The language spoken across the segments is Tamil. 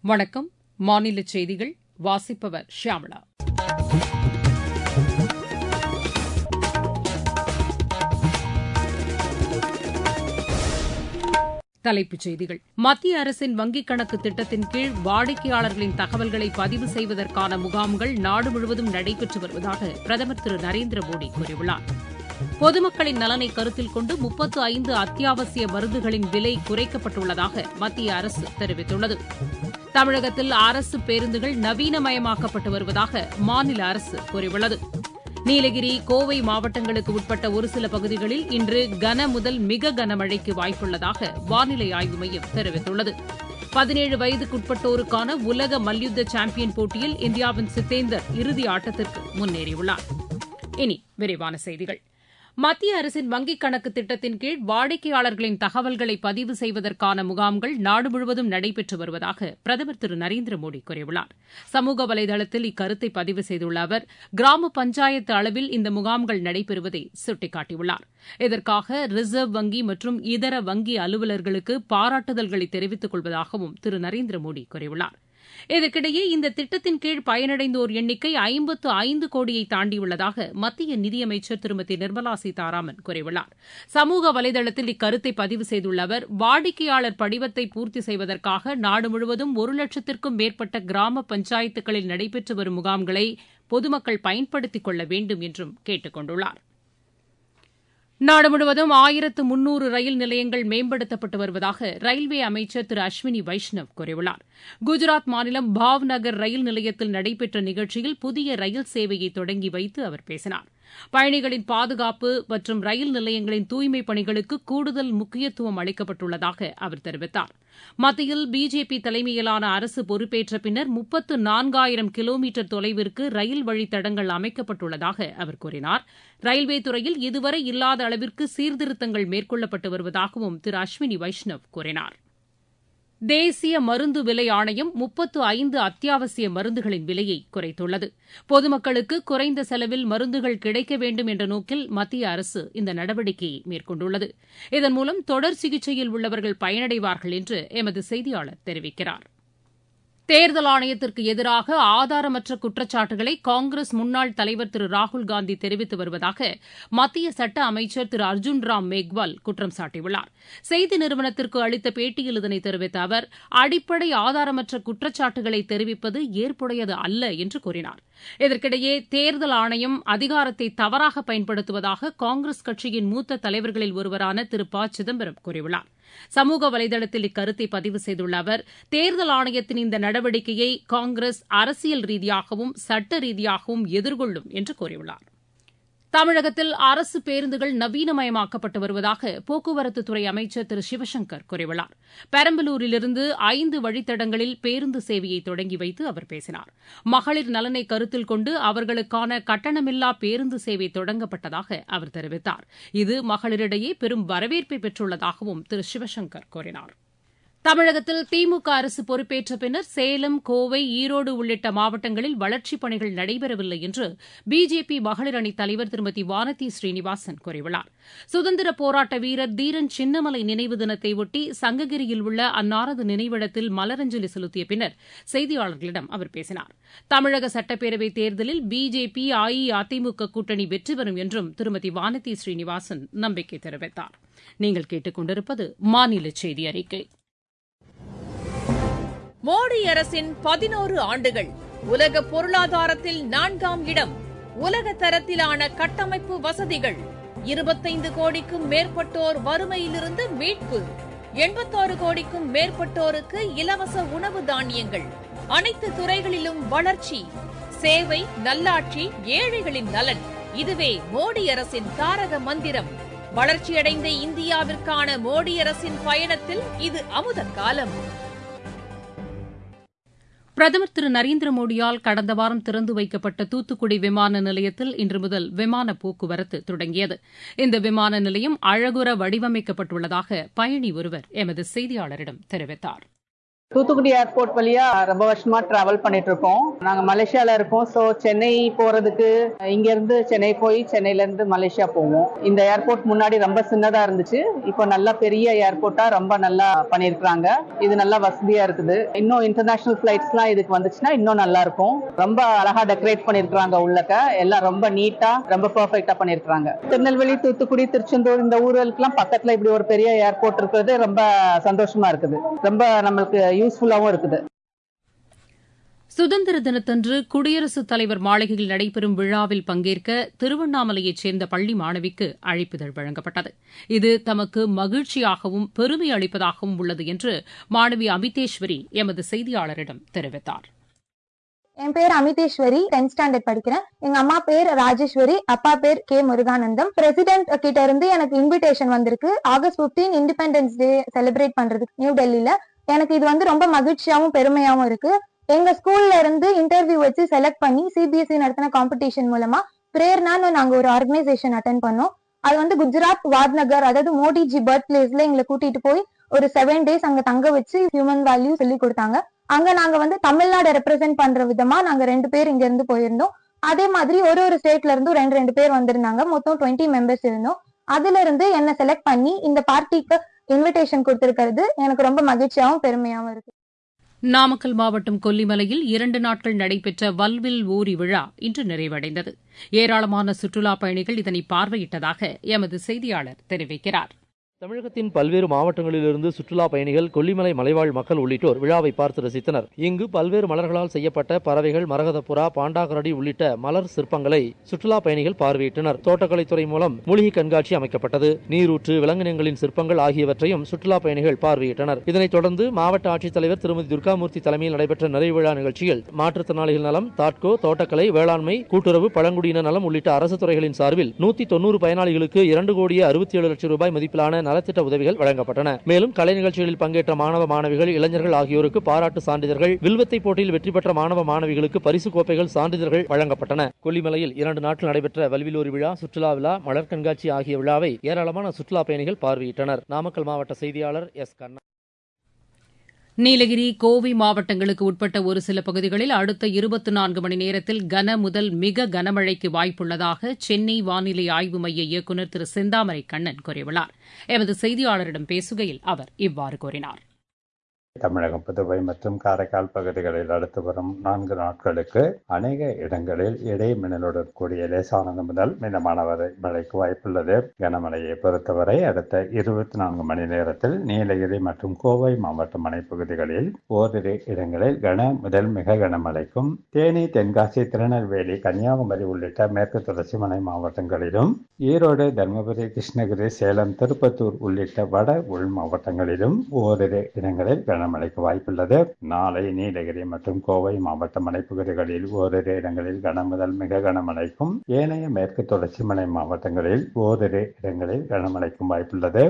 வணக்கம் மாநில செய்திகள் வாசிப்பவர் ஷியாமளா தலைப்புச் செய்திகள் மத்திய அரசின் வங்கிக் கணக்கு திட்டத்தின் கீழ் வாடிக்கையாளர்களின் தகவல்களை பதிவு செய்வதற்கான முகாம்கள் நாடு முழுவதும் நடைபெற்று வருவதாக பிரதமர் திரு நரேந்திர மோடி கூறியுள்ளார் பொதுமக்களின் நலனை கருத்தில் கொண்டு முப்பத்து ஐந்து அத்தியாவசிய மருந்துகளின் விலை குறைக்கப்பட்டுள்ளதாக மத்திய அரசு தெரிவித்துள்ளது தமிழகத்தில் அரசு பேருந்துகள் நவீனமயமாக்கப்பட்டு வருவதாக மாநில அரசு கூறியுள்ளது நீலகிரி கோவை மாவட்டங்களுக்கு உட்பட்ட ஒரு சில பகுதிகளில் இன்று கன முதல் மிக கனமழைக்கு வாய்ப்புள்ளதாக வானிலை ஆய்வு மையம் தெரிவித்துள்ளது பதினேழு வயதுக்குட்பட்டோருக்கான உலக மல்யுத்த சாம்பியன் போட்டியில் இந்தியாவின் சித்தேந்தர் இறுதி ஆட்டத்திற்கு முன்னேறியுள்ளார் இனி விரிவான செய்திகள் மத்திய அரசின் வங்கிக் கணக்கு திட்டத்தின் கீழ் வாடிக்கையாளர்களின் தகவல்களை பதிவு செய்வதற்கான முகாம்கள் நாடு முழுவதும் நடைபெற்று வருவதாக பிரதமர் திரு நரேந்திர மோடி கூறியுள்ளார் சமூக வலைதளத்தில் இக்கருத்தை பதிவு செய்துள்ள அவர் கிராம பஞ்சாயத்து அளவில் இந்த முகாம்கள் நடைபெறுவதை சுட்டிக்காட்டியுள்ளார் இதற்காக ரிசர்வ் வங்கி மற்றும் இதர வங்கி அலுவலர்களுக்கு பாராட்டுதல்களை தெரிவித்துக் கொள்வதாகவும் திரு நரேந்திர மோடி கூறியுள்ளார் இதற்கிடையே இந்த திட்டத்தின் கீழ் பயனடைந்தோர் எண்ணிக்கை ஐம்பத்து ஐந்து கோடியை தாண்டியுள்ளதாக மத்திய நிதியமைச்சர் திருமதி நிர்மலா சீதாராமன் கூறியுள்ளார் சமூக வலைதளத்தில் இக்கருத்தை பதிவு செய்துள்ள அவர் வாடிக்கையாளர் படிவத்தை பூர்த்தி செய்வதற்காக நாடு முழுவதும் ஒரு லட்சத்திற்கும் மேற்பட்ட கிராம பஞ்சாயத்துகளில் நடைபெற்று வரும் முகாம்களை பொதுமக்கள் பயன்படுத்திக் கொள்ள வேண்டும் என்றும் கேட்டுக் கொண்டுள்ளார் நாடு முழுவதும் ஆயிரத்து முன்னூறு ரயில் நிலையங்கள் மேம்படுத்தப்பட்டு வருவதாக ரயில்வே அமைச்சர் திரு அஸ்வினி வைஷ்ணவ் கூறியுள்ளார் குஜராத் மாநிலம் பாவ்நகர் ரயில் நிலையத்தில் நடைபெற்ற நிகழ்ச்சியில் புதிய ரயில் சேவையை தொடங்கி வைத்து அவர் பேசினார் பயணிகளின் பாதுகாப்பு மற்றும் ரயில் நிலையங்களின் தூய்மைப் பணிகளுக்கு கூடுதல் முக்கியத்துவம் அளிக்கப்பட்டுள்ளதாக அவர் தெரிவித்தார் மத்தியில் பிஜேபி தலைமையிலான அரசு பொறுப்பேற்ற பின்னர் முப்பத்து நான்காயிரம் கிலோமீட்டர் தொலைவிற்கு ரயில் வழித்தடங்கள் அமைக்கப்பட்டுள்ளதாக அவர் கூறினார் ரயில்வே துறையில் இதுவரை இல்லாத அளவிற்கு சீர்திருத்தங்கள் மேற்கொள்ளப்பட்டு வருவதாகவும் திரு அஸ்வினி வைஷ்ணவ் கூறினார் தேசிய மருந்து விலை ஆணையம் முப்பத்து ஐந்து அத்தியாவசிய மருந்துகளின் விலையை குறைத்துள்ளது பொதுமக்களுக்கு குறைந்த செலவில் மருந்துகள் கிடைக்க வேண்டும் என்ற நோக்கில் மத்திய அரசு இந்த நடவடிக்கையை மேற்கொண்டுள்ளது இதன் மூலம் தொடர் சிகிச்சையில் உள்ளவர்கள் பயனடைவார்கள் என்று எமது செய்தியாளர் தெரிவிக்கிறார் தேர்தல் ஆணையத்திற்கு எதிராக ஆதாரமற்ற குற்றச்சாட்டுகளை காங்கிரஸ் முன்னாள் தலைவர் திரு ராகுல்காந்தி தெரிவித்து வருவதாக மத்திய சட்ட அமைச்சர் திரு அர்ஜுன் ராம் மேக்வால் குற்றம் சாட்டியுள்ளார் செய்தி நிறுவனத்திற்கு அளித்த பேட்டியில் இதனை தெரிவித்த அவர் அடிப்படை ஆதாரமற்ற குற்றச்சாட்டுகளை தெரிவிப்பது ஏற்புடையது அல்ல என்று கூறினார் இதற்கிடையே தேர்தல் ஆணையம் அதிகாரத்தை தவறாக பயன்படுத்துவதாக காங்கிரஸ் கட்சியின் மூத்த தலைவர்களில் ஒருவரான திரு ப சிதம்பரம் கூறியுள்ளார் சமூக வலைதளத்தில் இக்கருத்தை பதிவு செய்துள்ள அவர் தேர்தல் ஆணையத்தின் இந்த நடவடிக்கையை காங்கிரஸ் அரசியல் ரீதியாகவும் சட்ட ரீதியாகவும் எதிர்கொள்ளும் என்று கூறியுள்ளார் தமிழகத்தில் அரசு பேருந்துகள் நவீனமயமாக்கப்பட்டு வருவதாக போக்குவரத்துத்துறை அமைச்சர் திரு சிவசங்கர் கூறியுள்ளார் பெரம்பலூரிலிருந்து ஐந்து வழித்தடங்களில் பேருந்து சேவையை தொடங்கி வைத்து அவர் பேசினார் மகளிர் நலனை கருத்தில் கொண்டு அவர்களுக்கான கட்டணமில்லா பேருந்து சேவை தொடங்கப்பட்டதாக அவர் தெரிவித்தார் இது மகளிரிடையே பெரும் வரவேற்பை பெற்றுள்ளதாகவும் திரு சிவசங்கர் கூறினார் தமிழகத்தில் திமுக அரசு பொறுப்பேற்ற பின்னர் சேலம் கோவை ஈரோடு உள்ளிட்ட மாவட்டங்களில் வளர்ச்சிப் பணிகள் நடைபெறவில்லை என்று பிஜேபி மகளிர் அணித் தலைவர் திருமதி வானதி ஸ்ரீனிவாசன் கூறியுள்ளார் சுதந்திர போராட்ட வீரர் தீரன் சின்னமலை நினைவு தினத்தையொட்டி சங்ககிரியில் உள்ள அன்னாரது நினைவிடத்தில் மலரஞ்சலி செலுத்திய பின்னர் செய்தியாளர்களிடம் அவர் பேசினார் தமிழக சட்டப்பேரவைத் தேர்தலில் பிஜேபி அஇஅதிமுக கூட்டணி வெற்றி பெறும் என்றும் திருமதி வானதி ஸ்ரீனிவாசன் நம்பிக்கை தெரிவித்தார் நீங்கள் கேட்டுக் கொண்டிருப்பது மாநில செய்தி அறிக்கை மோடி அரசின் பதினோரு ஆண்டுகள் உலக பொருளாதாரத்தில் நான்காம் இடம் உலக தரத்திலான கட்டமைப்பு வசதிகள் இருபத்தைந்து கோடிக்கும் மேற்பட்டோர் வறுமையிலிருந்து மீட்பு எண்பத்தாறு கோடிக்கும் மேற்பட்டோருக்கு இலவச உணவு தானியங்கள் அனைத்து துறைகளிலும் வளர்ச்சி சேவை நல்லாட்சி ஏழைகளின் நலன் இதுவே மோடி அரசின் தாரக மந்திரம் வளர்ச்சியடைந்த இந்தியாவிற்கான மோடி அரசின் பயணத்தில் இது அமுத காலம் பிரதமர் திரு நரேந்திர மோடியால் கடந்த வாரம் திறந்து வைக்கப்பட்ட தூத்துக்குடி விமான நிலையத்தில் இன்று முதல் விமான போக்குவரத்து தொடங்கியது இந்த விமான நிலையம் அழகுற வடிவமைக்கப்பட்டுள்ளதாக பயணி ஒருவர் எமது செய்தியாளரிடம் தெரிவித்தார் தூத்துக்குடி ஏர்போர்ட் வழியா ரொம்ப வருஷமா டிராவல் பண்ணிட்டு இருக்கோம் நாங்க மலேசியால இருக்கோம் ஸோ சென்னை போறதுக்கு இங்க இருந்து சென்னை போய் சென்னையில இருந்து மலேசியா போவோம் இந்த ஏர்போர்ட் முன்னாடி ரொம்ப சின்னதா இருந்துச்சு இப்போ நல்லா பெரிய ஏர்போர்ட்டா ரொம்ப நல்லா பண்ணிருக்காங்க இது நல்லா வசதியா இருக்குது இன்னும் இன்டர்நேஷனல் ஃபிளைட்ஸ் எல்லாம் இதுக்கு வந்துச்சுன்னா இன்னும் நல்லா இருக்கும் ரொம்ப அழகா டெக்கரேட் பண்ணிருக்காங்க உள்ளக்க எல்லாம் ரொம்ப நீட்டா ரொம்ப பெர்ஃபெக்டா பண்ணிருக்காங்க திருநெல்வேலி தூத்துக்குடி திருச்செந்தூர் இந்த ஊர்களுக்கெல்லாம் பக்கத்துல இப்படி ஒரு பெரிய ஏர்போர்ட் இருக்கிறது ரொம்ப சந்தோஷமா இருக்குது ரொம்ப நம்மளுக்கு யூஸ்ஃபுல்லாவும் இருக்குது சுதந்திர தினத்தன்று குடியரசுத் தலைவர் மாளிகையில் நடைபெறும் விழாவில் பங்கேற்க திருவண்ணாமலையைச் சேர்ந்த பள்ளி மாணவிக்கு அழைப்பிதழ் வழங்கப்பட்டது இது தமக்கு மகிழ்ச்சியாகவும் பெருமை அளிப்பதாகவும் உள்ளது என்று மாணவி அமிதேஸ்வரி எமது செய்தியாளரிடம் தெரிவித்தார் என் பேர் அமிதேஸ்வரி டென்த் ஸ்டாண்டர்ட் படிக்கிறேன் எங்க அம்மா பேர் ராஜேஸ்வரி அப்பா பேர் கே முருகானந்தம் பிரசிடென்ட் கிட்ட இருந்து எனக்கு இன்விடேஷன் வந்திருக்கு ஆகஸ்ட் 15 இண்டிபெண்டன்ஸ் டே செலிப்ரேட் பண்றதுக்கு நியூ டெல்லியில எனக்கு இது வந்து ரொம்ப மகிழ்ச்சியாவும் பெருமையாவும் இருக்கு எங்க ஸ்கூல்ல இருந்து இன்டர்வியூ வச்சு செலக்ட் பண்ணி சிபிஎஸ்இ நடத்தின காம்படிஷன் மூலமா பிரேர்னான்னு நாங்க ஒரு ஆர்கனைசேஷன் அட்டன் பண்ணோம் அது வந்து குஜராத் வாத்நகர் அதாவது மோடிஜி பர்த் பிளேஸ்ல எங்களை கூட்டிட்டு போய் ஒரு செவன் டேஸ் அங்க தங்க வச்சு ஹியூமன் வேல்யூ சொல்லி கொடுத்தாங்க அங்க நாங்க வந்து தமிழ்நாடு ரெப்ரசென்ட் பண்ற விதமா நாங்க ரெண்டு பேர் இங்க இருந்து போயிருந்தோம் அதே மாதிரி ஒரு ஒரு ஸ்டேட்ல இருந்தும் ரெண்டு ரெண்டு பேர் வந்திருந்தாங்க மொத்தம் டுவெண்ட்டி மெம்பர்ஸ் இருந்தோம் அதுல இருந்து என்ன செலக்ட் பண்ணி இந்த பார்ட்டிக்கு இன்விடேஷன் கொடுத்திருக்கிறது எனக்கு ரொம்ப மகிழ்ச்சியாவும் பெருமையாவும் இருக்கு நாமக்கல் மாவட்டம் கொல்லிமலையில் இரண்டு நாட்கள் நடைபெற்ற வல்வில் ஊரி விழா இன்று நிறைவடைந்தது ஏராளமான சுற்றுலாப் பயணிகள் இதனை பார்வையிட்டதாக எமது செய்தியாளர் தெரிவிக்கிறார் தமிழகத்தின் பல்வேறு மாவட்டங்களிலிருந்து சுற்றுலா பயணிகள் கொல்லிமலை மலைவாழ் மக்கள் உள்ளிட்டோர் விழாவை பார்த்து ரசித்தனர் இங்கு பல்வேறு மலர்களால் செய்யப்பட்ட பறவைகள் மரகதப்புறா பாண்டாகரடி உள்ளிட்ட மலர் சிற்பங்களை சுற்றுலா பயணிகள் பார்வையிட்டனர் தோட்டக்கலைத்துறை மூலம் மூலிகை கண்காட்சி அமைக்கப்பட்டது நீரூற்று விலங்கினங்களின் சிற்பங்கள் ஆகியவற்றையும் சுற்றுலா பயணிகள் பார்வையிட்டனர் இதனைத் தொடர்ந்து மாவட்ட ஆட்சித்தலைவர் திருமதி துர்காமூர்த்தி தலைமையில் நடைபெற்ற நிறைவு விழா நிகழ்ச்சியில் மாற்றுத்திறனாளிகள் நலம் தாட்கோ தோட்டக்கலை வேளாண்மை கூட்டுறவு பழங்குடியின நலம் உள்ளிட்ட அரசு துறைகளின் சார்பில் நூத்தி தொண்ணூறு பயனாளிகளுக்கு இரண்டு கோடியே அறுபத்தி ஏழு லட்சம் ரூபாய் மதிப்பிலான நலத்திட்ட உதவிகள் வழங்கப்பட்டன மேலும் கலை நிகழ்ச்சிகளில் பங்கேற்ற மாணவ மாணவிகள் இளைஞர்கள் ஆகியோருக்கு பாராட்டு சான்றிதழ்கள் வில்வத்தை போட்டியில் வெற்றி பெற்ற மாணவ மாணவிகளுக்கு பரிசு கோப்பைகள் சான்றிதழ்கள் வழங்கப்பட்டன கொல்லிமலையில் இரண்டு நாட்கள் நடைபெற்ற வல்விலூர் விழா சுற்றுலா விழா மலர் கண்காட்சி ஆகிய விழாவை ஏராளமான சுற்றுலா பயணிகள் பார்வையிட்டனர் நாமக்கல் மாவட்ட செய்தியாளர் எஸ் கண்ணா நீலகிரி கோவை மாவட்டங்களுக்கு உட்பட்ட ஒரு சில பகுதிகளில் அடுத்த இருபத்தி நான்கு மணி நேரத்தில் கன முதல் மிக கனமழைக்கு வாய்ப்புள்ளதாக சென்னை வானிலை ஆய்வு மைய இயக்குநர் திரு செந்தாமரை கண்ணன் கூறியுள்ளார் எமது செய்தியாளரிடம் பேசுகையில் அவர் இவ்வாறு கூறினார் தமிழகம் புதுவை மற்றும் காரைக்கால் பகுதிகளில் அடுத்து வரும் நான்கு நாட்களுக்கு அநேக இடங்களில் இடைமின்னலுடன் கூடிய லேசானது முதல் மிதமான வரை மழைக்கு வாய்ப்புள்ளது கனமழையை பொறுத்தவரை அடுத்த இருபத்தி நான்கு மணி நேரத்தில் நீலகிரி மற்றும் கோவை மாவட்ட மலைப்பகுதிகளில் ஓரிரு இடங்களில் கன முதல் மிக கனமழைக்கும் தேனி தென்காசி திருநெல்வேலி கன்னியாகுமரி உள்ளிட்ட மேற்கு தொடர்ச்சி மலை மாவட்டங்களிலும் ஈரோடு தருமபுரி கிருஷ்ணகிரி சேலம் திருப்பத்தூர் உள்ளிட்ட வட உள் மாவட்டங்களிலும் ஓரிரு இடங்களில் கனமழைக்கு வாய்ப்புள்ளது நாளை நீலகிரி மற்றும் கோவை மாவட்ட மலைப்பகுதிகளில் ஓரிரு இடங்களில் கன முதல் மிக கனமழைக்கும் ஏனைய மேற்கு தொடர்ச்சி மலை மாவட்டங்களில் ஓரிரு இடங்களில் கனமழைக்கும் வாய்ப்புள்ளது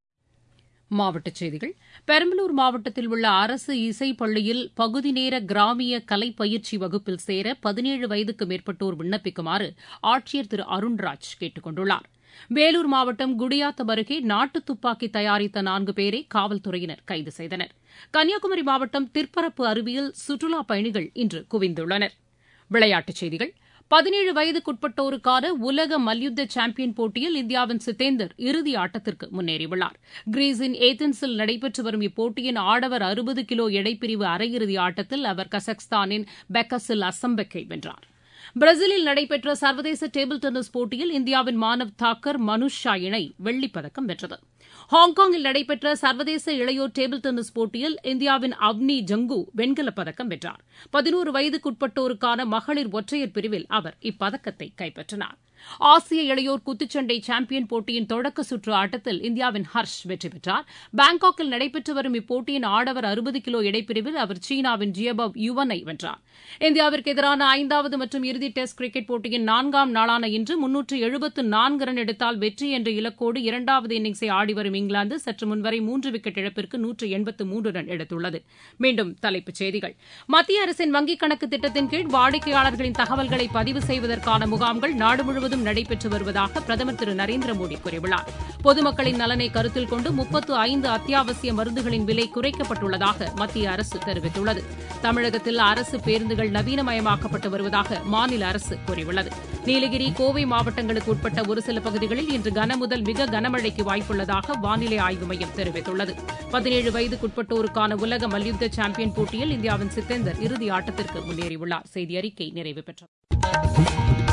மாவட்டச் செய்திகள் பெரம்பலூர் மாவட்டத்தில் உள்ள அரசு இசை பள்ளியில் பகுதி நேர கிராமிய கலை பயிற்சி வகுப்பில் சேர பதினேழு வயதுக்கு மேற்பட்டோர் விண்ணப்பிக்குமாறு ஆட்சியர் திரு அருண்ராஜ் கேட்டுக் கொண்டுள்ளார் வேலூர் மாவட்டம் குடியாத்தம் அருகே நாட்டு துப்பாக்கி தயாரித்த நான்கு பேரை காவல்துறையினர் கைது செய்தனர் கன்னியாகுமரி மாவட்டம் திற்பரப்பு அருவியில் சுற்றுலாப் பயணிகள் இன்று குவிந்துள்ளனர் விளையாட்டுச் செய்திகள் பதினேழு வயதுக்குட்பட்டோருக்கான உலக மல்யுத்த சாம்பியன் போட்டியில் இந்தியாவின் சித்தேந்தர் இறுதி ஆட்டத்திற்கு முன்னேறியுள்ளார் கிரீஸின் ஏதென்ஸில் நடைபெற்று வரும் இப்போட்டியின் ஆடவர் அறுபது கிலோ எடைப்பிரிவு அரையிறுதி ஆட்டத்தில் அவர் கசக்ஸ்தானின் பெக்கஸில் அசம்பெக்கை வென்றார் பிரேசிலில் நடைபெற்ற சர்வதேச டேபிள் டென்னிஸ் போட்டியில் இந்தியாவின் மானவ் தாக்கர் மனுஷ் ஷா இணை வெள்ளிப்பதக்கம் வென்றது ஹாங்காங்கில் நடைபெற்ற சர்வதேச இளையோர் டேபிள் டென்னிஸ் போட்டியில் இந்தியாவின் அவ்னி ஜங்கு வெண்கலப் பதக்கம் வென்றார் பதினோரு வயதுக்குட்பட்டோருக்கான மகளிர் ஒற்றையர் பிரிவில் அவர் இப்பதக்கத்தை கைப்பற்றினார் ஆசிய இளையோர் குத்துச்சண்டை சாம்பியன் போட்டியின் தொடக்க சுற்று ஆட்டத்தில் இந்தியாவின் ஹர்ஷ் வெற்றி பெற்றார் பாங்காக்கில் நடைபெற்று வரும் இப்போட்டியின் ஆடவர் அறுபது கிலோ இடைப்பிரிவில் அவர் சீனாவின் ஜியபவ் யுவனை வென்றார் இந்தியாவிற்கு எதிரான ஐந்தாவது மற்றும் இறுதி டெஸ்ட் கிரிக்கெட் போட்டியின் நான்காம் நாளான இன்று முன்னூற்று எழுபத்து நான்கு ரன் எடுத்தால் வெற்றி என்ற இலக்கோடு இரண்டாவது இன்னிங்ஸை ஆடிவரும் இங்கிலாந்து சற்று முன்வரை மூன்று விக்கெட் இழப்பிற்கு நூற்று எண்பத்து மூன்று ரன் எடுத்துள்ளது மீண்டும் தலைப்புச் செய்திகள் மத்திய அரசின் வங்கிக் கணக்கு திட்டத்தின் கீழ் வாடிக்கையாளர்களின் தகவல்களை பதிவு செய்வதற்கான முகாம்கள் நாடு முழுவதும் முழுவதும் நடைபெற்று வருவதாக பிரதமர் திரு நரேந்திர மோடி கூறியுள்ளார் பொதுமக்களின் நலனை கருத்தில் கொண்டு முப்பத்து ஐந்து அத்தியாவசிய மருந்துகளின் விலை குறைக்கப்பட்டுள்ளதாக மத்திய அரசு தெரிவித்துள்ளது தமிழகத்தில் அரசு பேருந்துகள் நவீனமயமாக்கப்பட்டு வருவதாக மாநில அரசு கூறியுள்ளது நீலகிரி கோவை மாவட்டங்களுக்கு உட்பட்ட ஒரு சில பகுதிகளில் இன்று கனமுதல் மிக கனமழைக்கு வாய்ப்புள்ளதாக வானிலை ஆய்வு மையம் தெரிவித்துள்ளது பதினேழு வயதுக்குட்பட்டோருக்கான உலக மல்யுத்த சாம்பியன் போட்டியில் இந்தியாவின் சித்தேந்தர் இறுதி ஆட்டத்திற்கு முன்னேறியுள்ளார் செய்தி அறிக்கை நிறைவு பெற்றது